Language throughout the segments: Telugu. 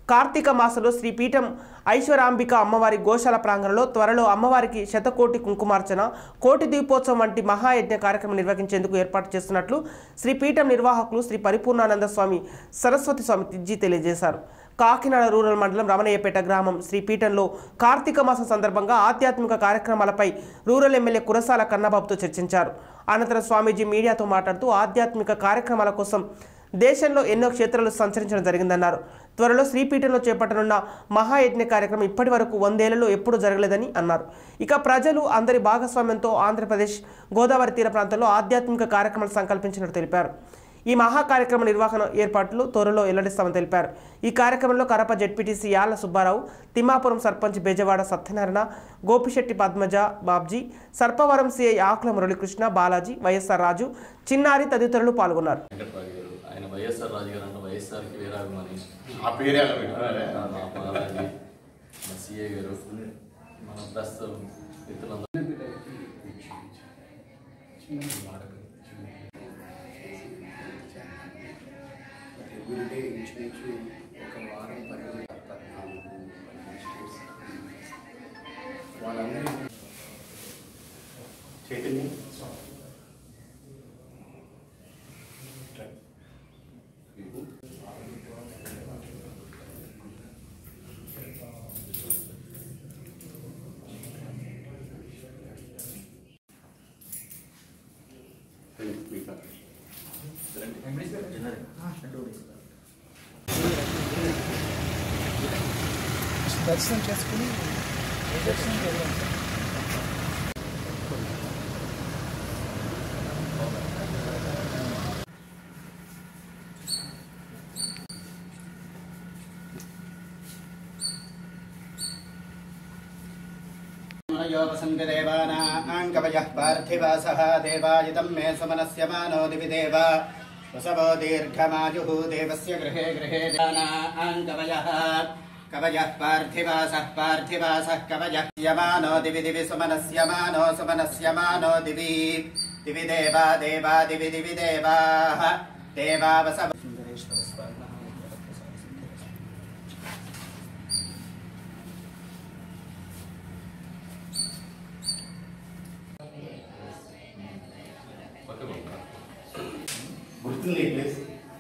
కార్తీక మాసంలో శ్రీ పీఠం ఐశ్వరాంబిక అమ్మవారి గోశాల ప్రాంగణంలో త్వరలో అమ్మవారికి శతకోటి కుంకుమార్చన కోటి దీపోత్సవం వంటి మహాయజ్ఞ కార్యక్రమం నిర్వహించేందుకు ఏర్పాటు చేస్తున్నట్లు శ్రీ పీఠం నిర్వాహకులు శ్రీ పరిపూర్ణానంద స్వామి సరస్వతి స్వామి తిజ్జి తెలియజేశారు కాకినాడ రూరల్ మండలం రమణయ్యపేట గ్రామం శ్రీ పీఠంలో కార్తీక మాసం సందర్భంగా ఆధ్యాత్మిక కార్యక్రమాలపై రూరల్ ఎమ్మెల్యే కురసాల కన్నబాబుతో చర్చించారు అనంతరం స్వామీజీ మీడియాతో మాట్లాడుతూ ఆధ్యాత్మిక కార్యక్రమాల కోసం దేశంలో ఎన్నో క్షేత్రాలు సంచరించడం జరిగిందన్నారు త్వరలో శ్రీపీఠంలో చేపట్టనున్న మహాయజ్ఞ కార్యక్రమం ఇప్పటి వరకు వందేళ్లలో ఎప్పుడూ జరగలేదని అన్నారు ఇక ప్రజలు అందరి భాగస్వామ్యంతో ఆంధ్రప్రదేశ్ గోదావరి తీర ప్రాంతంలో ఆధ్యాత్మిక కార్యక్రమాలు సంకల్పించినట్టు తెలిపారు ఈ మహా కార్యక్రమ నిర్వహణ ఏర్పాట్లు త్వరలో వెల్లడిస్తామని తెలిపారు ఈ కార్యక్రమంలో Karapa ZPTC Yalla Subbarao Thimmapuram sarpanch Bezawada Satyanarayana Gopisetti Padmaja Babji Sarpavaram CI Akula Muralikrishna Balaji YSR Raju Chinnari తదితరులు పాల్గొన్నారు వెంకటరావు గారు ఆయన వైఎస్ఆర్ రాజు గారు అంటే వైఎస్ఆర్కి వీరాభిమాని ఆ పేరే అలా పెట్టారా మా బాలాజీ మా సిఏ గారు మన ప్రస్తుతం మిత్రులందరూ ఎవ్రీడే ఇంచుమించు ఒక వారం పన్నెండు పద్నాలుగు పన్నెండు స్టేట్స్ వాళ్ళందరూ చైతన్య దర్శనం చేసుకుని దర్శనం చేద్దాం योगसङ्गदेवानाङ्कवयः पार्थिवासः देवायुतं मे सुमनस्य मानो दिवि देव वसवो दीर्घमायुः देवस्य गृहे गृहे दानाङ्कवयः कवयः पार्थिवासः पार्थिवासः कवयः यमानो दिवि दिवि सुमनस्य मानो सुमनस्य मानो दिवि दिवि देवा देवा दिवि दिवि देवाः देवा वसव గుర్తుంది ఈ ప్లేస్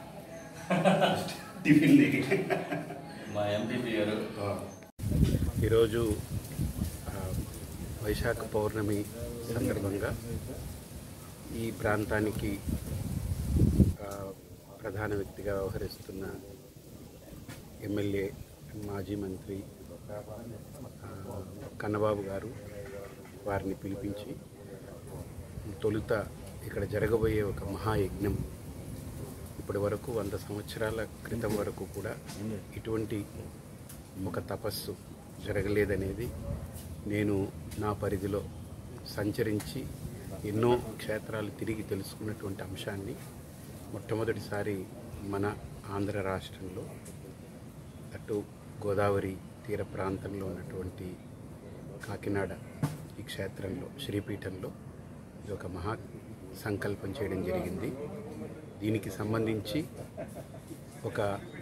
టిఫిన్ లేకి మా ఎంపీపీ గారు ఈరోజు ఆ, వైశాఖ పౌర్ణమి సందర్భంగా ఈ ప్రాంతానికి ఆ, ప్రధాన వ్యక్తిగా వ్యవహరిస్తున్న ఎమ్మెల్యే మాజీ మంత్రి ఆ, కన్నబాబు గారు వారిని పిలిపించి తొలుత ఇక్కడ జరగబోయే ఒక మహాయజ్ఞం ఇప్పటి వరకు వంద సంవత్సరాల క్రితం వరకు కూడా ఇటువంటి ఒక తపస్సు జరగలేదనేది నేను నా పరిధిలో సంచరించి ఎన్నో క్షేత్రాలు తిరిగి తెలుసుకున్నటువంటి అంశాన్ని మొట్టమొదటిసారి మన ఆంధ్ర రాష్ట్రంలో అటు గోదావరి తీర ప్రాంతంలో ఉన్నటువంటి కాకినాడ ఈ క్షేత్రంలో శ్రీపీఠంలో ఇది ఒక మహా సంకల్పం చేయడం జరిగింది దీనికి సంబంధించి ఒక